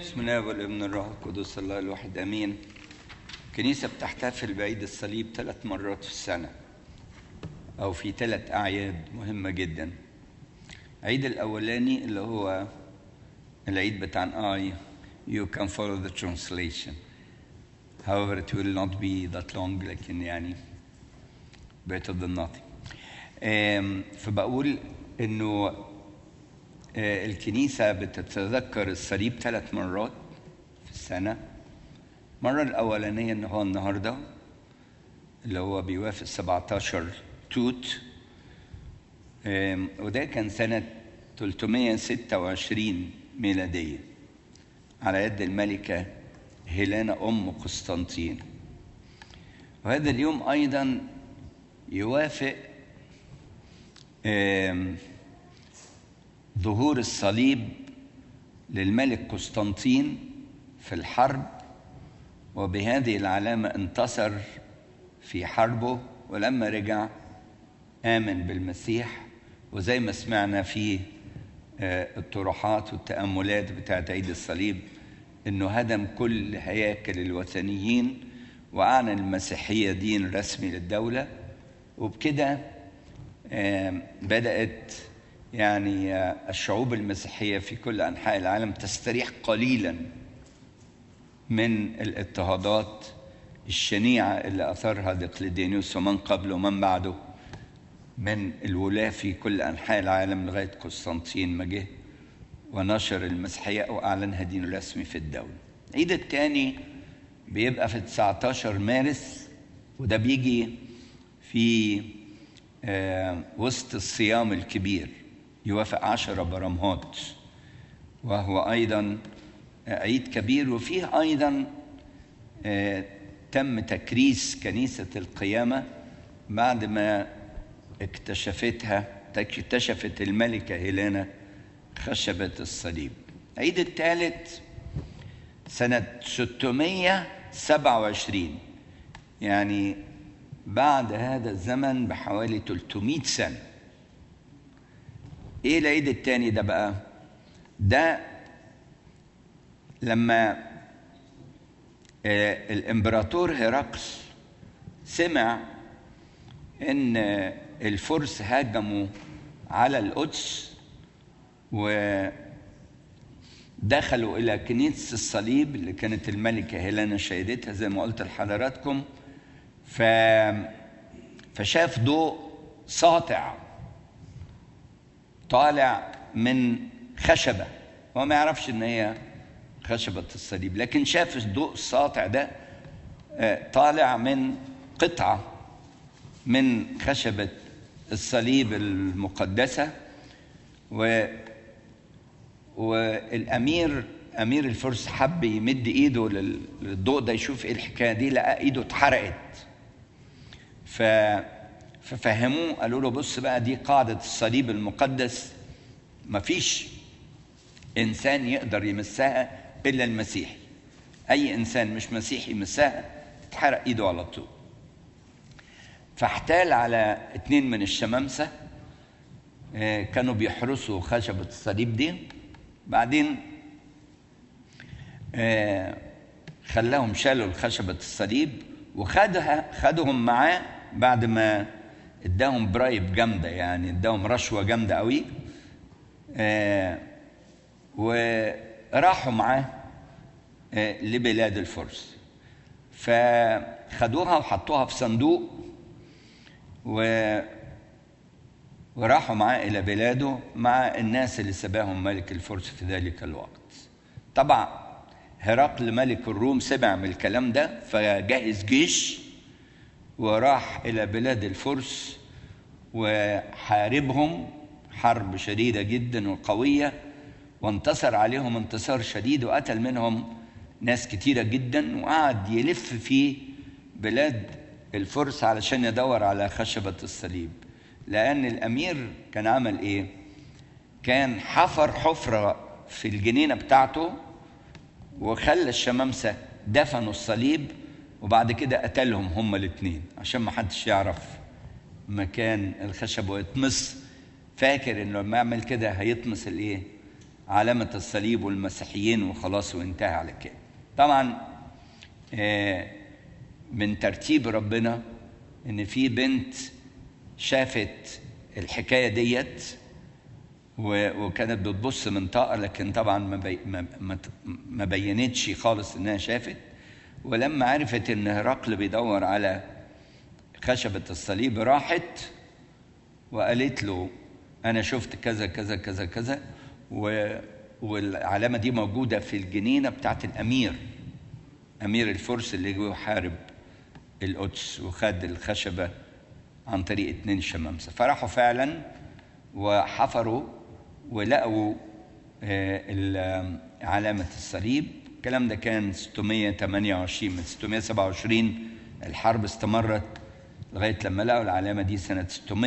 بسم الله والابن الروح القدس الله الواحد امين الكنيسه بتحتفل بعيد الصليب ثلاث مرات في السنه او في ثلاث اعياد مهمه جدا العيد الاولاني اللي هو العيد بتاع اي you can follow the translation however it will not be that long لكن يعني better than nothing آم، فبقول انه آه، الكنيسة بتتذكر الصليب ثلاث مرات في السنة المرة الأولانية إن هو النهاردة اللي هو بيوافق 17 توت آم، وده كان سنة 326 ميلادية على يد الملكة هيلانا أم قسطنطين وهذا اليوم أيضا يوافق آم، ظهور الصليب للملك قسطنطين في الحرب وبهذه العلامة انتصر في حربه ولما رجع آمن بالمسيح وزي ما سمعنا في آه، الطروحات والتأملات بتاعت عيد الصليب إنه هدم كل هياكل الوثنيين وأعلن المسيحية دين رسمي للدولة وبكده آم، بدأت يعني آه، الشعوب المسيحية في كل أنحاء العالم تستريح قليلا من الاضطهادات الشنيعة اللي أثرها دقلدينيوس ومن قبله ومن بعده من الولاة في كل أنحاء العالم لغاية قسطنطين ما جه ونشر المسيحية وأعلنها دين رسمي في الدولة العيد الثاني بيبقى في 19 مارس وده بيجي في آه، وسط الصيام الكبير يوافق عشرة برمهات وهو أيضا آه، عيد كبير وفيه أيضا آه، تم تكريس كنيسة القيامة بعد ما اكتشفتها اكتشفت الملكة هيلانا خشبة الصليب عيد الثالث سنة 627 يعني بعد هذا الزمن بحوالي 300 سنة ايه العيد التاني ده بقى ده لما آه، الامبراطور هرقل سمع ان الفرس هاجموا على القدس ودخلوا الى كنيسه الصليب اللي كانت الملكه هيلانا شهدتها زي ما قلت لحضراتكم ف فشاف ضوء ساطع طالع من خشبه هو ما يعرفش ان هي خشبه الصليب لكن شاف الضوء الساطع ده آه، طالع من قطعه من خشبه الصليب المقدسه و والامير امير الفرس حب يمد ايده لل- للضوء ده يشوف ايه الحكايه دي لقى ايده اتحرقت ف ففهموه قالوا له بص بقى دي قاعده الصليب المقدس مفيش انسان يقدر يمسها الا المسيحي اي انسان مش مسيحي يمسها تتحرق ايده على طول فاحتال على اتنين من الشمامسه آه، كانوا بيحرسوا خشبة الصليب دي بعدين آه، خلاهم شالوا الخشبة الصليب وخدها خدهم معاه بعد ما اداهم برايب جامدة يعني اداهم رشوة جامدة قوي آه، وراحوا معاه آه، لبلاد الفرس فخدوها وحطوها في صندوق و وراحوا معاه إلى بلاده مع الناس اللي سباهم ملك الفرس في ذلك الوقت طبعا هرقل ملك الروم سمع من الكلام ده فجهز جيش وراح إلى بلاد الفرس وحاربهم حرب شديدة جدا وقوية وانتصر عليهم انتصار شديد وقتل منهم ناس كتيرة جدا وقعد يلف في بلاد الفرس علشان يدور على خشبة الصليب لأن الأمير كان عمل إيه؟ كان حفر حفرة في الجنينة بتاعته وخلى الشمامسة دفنوا الصليب وبعد كده قتلهم هما الاثنين عشان ما حدش يعرف مكان الخشب ويطمس فاكر انه لما يعمل كده هيطمس الايه علامة الصليب والمسيحيين وخلاص وانتهى على كده طبعا آه، من ترتيب ربنا ان في بنت شافت الحكايه ديت و- وكانت بتبص من طاقه لكن طبعا ما, بي ما, ما, ما بينتش خالص انها شافت ولما عرفت ان هرقل بيدور على خشبه الصليب راحت وقالت له انا شفت كذا كذا كذا كذا و والعلامه دي موجوده في الجنينه بتاعت الامير امير الفرس اللي جه يحارب القدس وخد الخشبه عن طريق اتنين شمامسه فراحوا فعلا وحفروا ولقوا آه، ال- علامه الصليب الكلام ده كان 628 من 627 الحرب استمرت لغايه لما لقوا العلامه دي سنه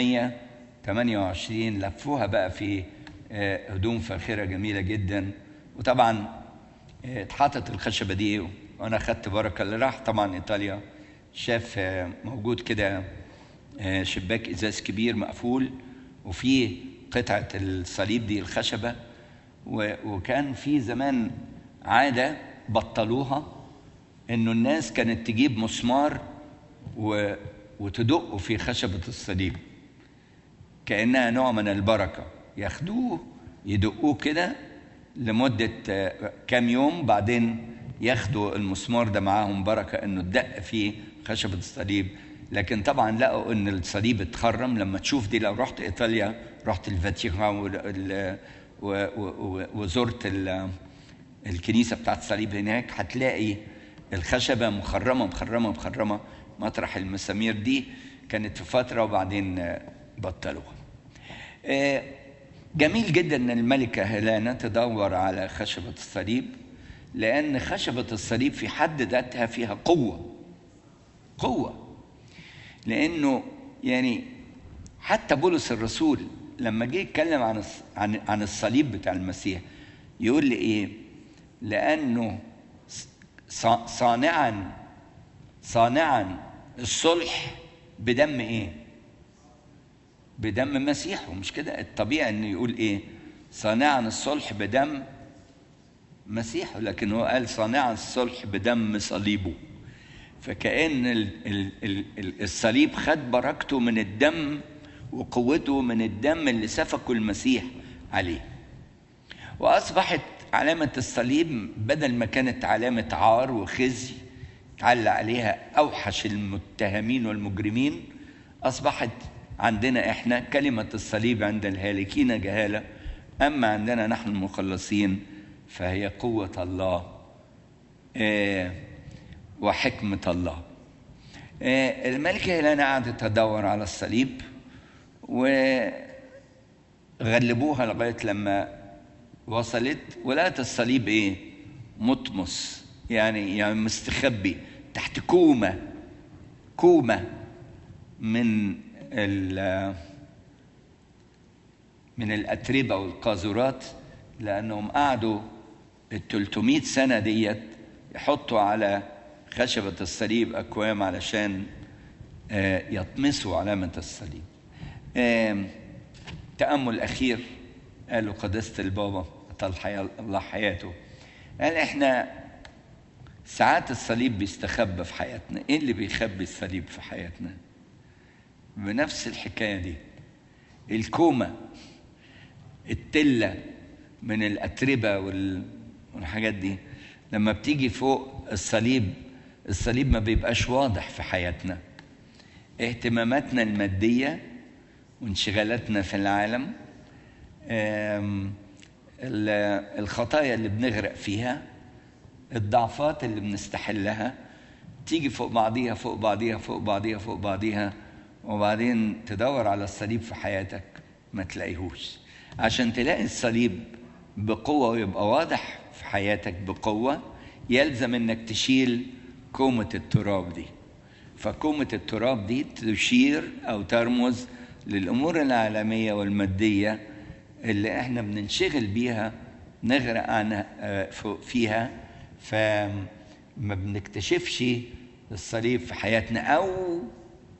628 لفوها بقى في آه، هدوم فاخره جميله جدا وطبعا آه، اتحطت الخشبه دي وانا خدت بركه اللي راح طبعا ايطاليا شاف آه، موجود كده آه، شباك ازاز كبير مقفول وفيه قطعه الصليب دي الخشبه و- وكان في زمان عاده بطلوها انه الناس كانت تجيب مسمار و... وتدقه في خشبه الصليب كانها نوع من البركه ياخدوه يدقوه كده لمده آه، كام يوم بعدين ياخدوا المسمار ده معاهم بركه انه اتدق فيه خشبه الصليب لكن طبعا لقوا ان الصليب اتخرم لما تشوف دي لو رحت ايطاليا رحت الفاتيكان وال- و- و- و- وزرت ال- الكنيسه بتاعت الصليب هناك هتلاقي الخشبه مخرمه مخرمه مخرمه مطرح المسامير دي كانت في فتره وبعدين آه، بطلوها. آه، جميل جدا ان الملكه هيلانا تدور على خشبه الصليب لان خشبه الصليب في حد ذاتها فيها قوه قوه لانه يعني حتى بولس الرسول لما جه يتكلم عن الص- عن عن الصليب بتاع المسيح يقول لي ايه لانه ص- صانعا صانعا الصلح بدم ايه بدم مسيحه مش كده الطبيعي انه يقول ايه صانعا الصلح بدم مسيحه لكن هو قال صانعا الصلح بدم صليبه فكأن ال- ال- ال- ال- الصليب خد بركته من الدم وقوته من الدم اللي سفكه المسيح عليه وأصبحت علامة الصليب بدل ما كانت علامة عار وخزي تعلق عليها أوحش المتهمين والمجرمين أصبحت عندنا إحنا كلمة الصليب عند الهالكين جهالة أما عندنا نحن المخلصين فهي قوة الله آه، وحكمة الله آه، الملكة هيلانا قعدت تدور على الصليب وغلبوها لغاية لما وصلت ولقت الصليب ايه مطمس يعني يعني مستخبي تحت كومة كومة من ال من الأتربة والقاذورات لأنهم قعدوا ال 300 سنة ديت يحطوا على خشبة الصليب أكوام علشان آه، يطمسوا علامة الصليب آم، تأمل أخير قالوا قداسة البابا طال حياة الله حياته قال إحنا ساعات الصليب بيستخبى في حياتنا إيه اللي بيخبي الصليب في حياتنا بنفس الحكاية دي الكومة التلة من الأتربة وال- والحاجات دي لما بتيجي فوق الصليب الصليب ما بيبقاش واضح في حياتنا اهتماماتنا المادية وانشغالاتنا في العالم آم، ال- الخطايا اللي بنغرق فيها الضعفات اللي بنستحلها تيجي فوق بعضيها فوق بعضيها فوق بعضيها فوق بعضيها وبعدين تدور على الصليب في حياتك ما تلاقيهوش عشان تلاقي الصليب بقوة ويبقى واضح في حياتك بقوة يلزم انك تشيل كومة التراب دي فكومة التراب دي تشير أو ترمز للأمور العالمية والمادية اللي احنا بننشغل بيها نغرق عنها آه، ف- فيها فما بنكتشفش الصليب في حياتنا أو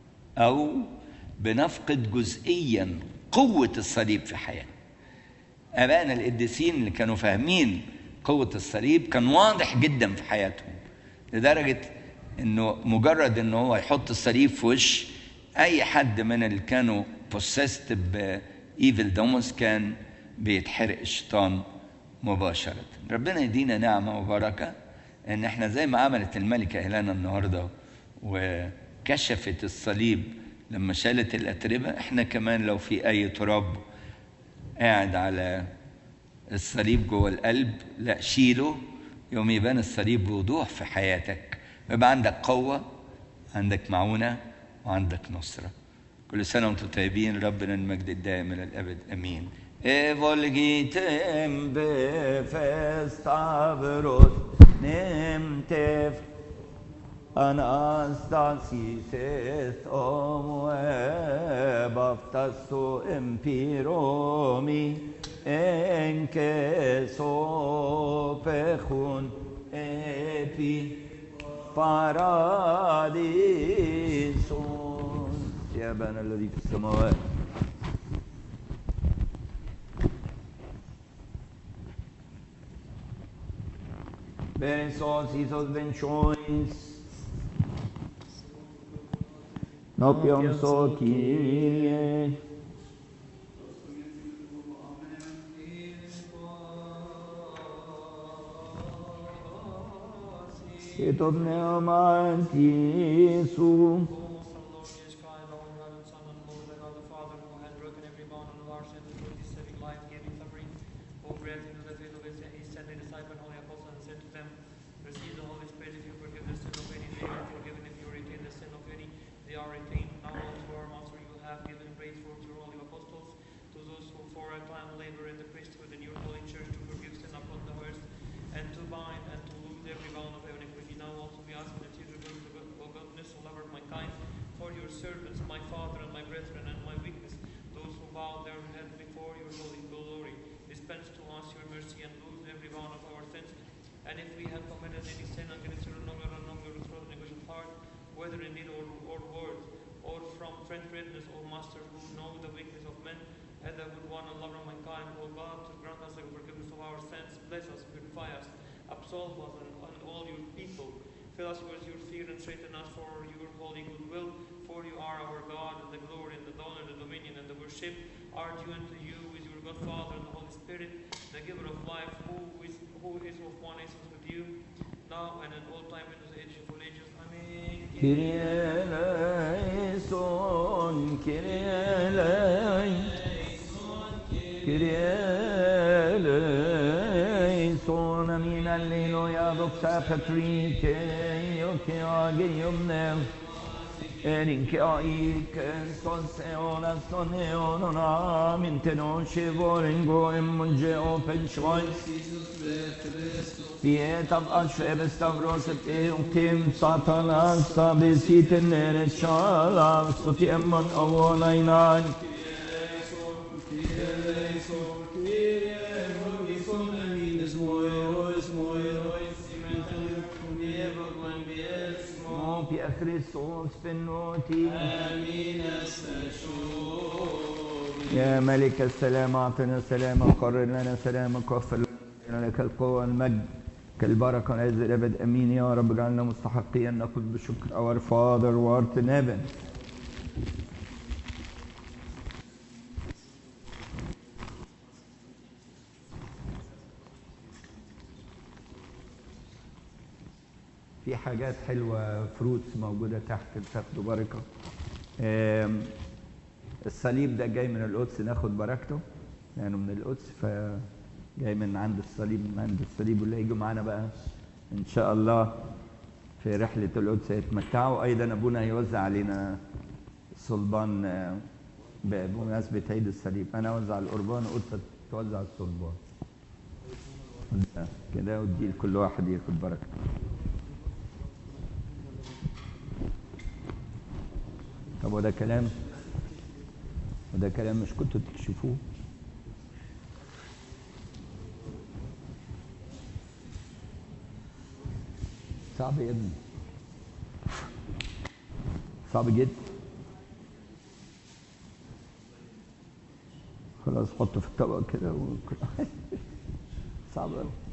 أو بنفقد جزئيا قوة الصليب في حياتنا ابائنا القديسين اللي كانوا فاهمين قوه الصليب كان واضح جدا في حياتهم لدرجه انه مجرد ان هو يحط الصليب في وش اي حد من اللي كانوا بوسست بايفل دوموس كان بيتحرق الشيطان مباشره ربنا يدينا نعمه وبركه ان احنا زي ما عملت الملكه هيلانا النهارده وكشفت الصليب لما شالت الاتربه احنا كمان لو في اي تراب قاعد على الصليب جوه القلب لا شيله يوم يبان الصليب بوضوح في حياتك يبقى عندك قوة عندك معونة وعندك نصرة كل سنة وانتم طيبين ربنا المجد الدائم إلى الأبد أمين Evolgitem befestavros nemtef Anastasis est omue baftasso empiromi enke sopechun epi paradisus يا أبانا الذي في السماوات Bensos isos benchois Nopion so Kyrie Et omneoman Jesu Most our Lord Jesus Christ, our beloved Son, and Lord, thy God the Father, who has broken every bond of our sins through his saving life, giving suffering, who breathed into the faith of his, his sending disciple and holy apostle, and said to them, Receive the Holy Spirit if you forgive the sin of any, they are forgiven. If you retain the sin of any, they are retained. Now unto our Master you have given grace for your holy apostles, to those who for a time labor in the priesthood in your holy church to forgive sin upon the earth, and to bind and to loose every bound of iniquity. Now also we ask that you reveal the good- O goodness, O lover of mankind, for your servants, my father and my brethren, and my weakness, those who bow their heads before your holy glory. Dispense to us your mercy and lose every bound of our sins. And if we have committed any sin against your noble and noble throne negligent heart, whether in deed or, or word, or from friendliness, O Master, who know the weakness of men, and the good one and lover of mankind, O God, to grant us the forgiveness of our sins, bless us, purify us, absolve us and, and all your people. Fill us with your fear and strengthen us for your holy goodwill. For you are our God, and the glory and the honor and the dominion and the worship are due unto you with your God Father and the Holy Spirit, the giver of life, who is, who is of one essence with you, now and in all time and in the age of all ages. Amen. Kyrie eleison, Kyrie eleison, Kyrie eleison, amin alleluia, doxa patrike, ioke ageiumne, erinke aike, son seona, son eonon, amin tenosce vorengo, emmunge open choice, Pietam asher stavros et eum satanas sabesit nere chala sotiemon avonainan Mon Père Christos بنوتي يا ملك السلام أعطنا سلامك قرر لنا سلامك واغفر لنا لك القوة والمجد كالبركة والعز الأبد أمين يا رب اجعلنا مستحقين نقول بشكر Our Father who art in heaven في حاجات حلوة فروتس موجودة تحت بتاخدوا بركة آم، الصليب ده جاي من القدس ناخد بركته يعني من القدس فجاي من عند الصليب من عند الصليب واللي هيجوا معانا بقى ان شاء الله في رحلة القدس يتمتعوا ايضا ابونا هيوزع علينا صلبان آه، بمناسبة عيد الصليب انا اوزع القربان وقلت توزع الصلبان كده ودي لكل واحد ياخد بركة طب وده كلام وده كلام مش كنتوا تكشفوه صعب يا ابني صعب جدا خلاص حطه في الطبق كده وكل صعب أوي.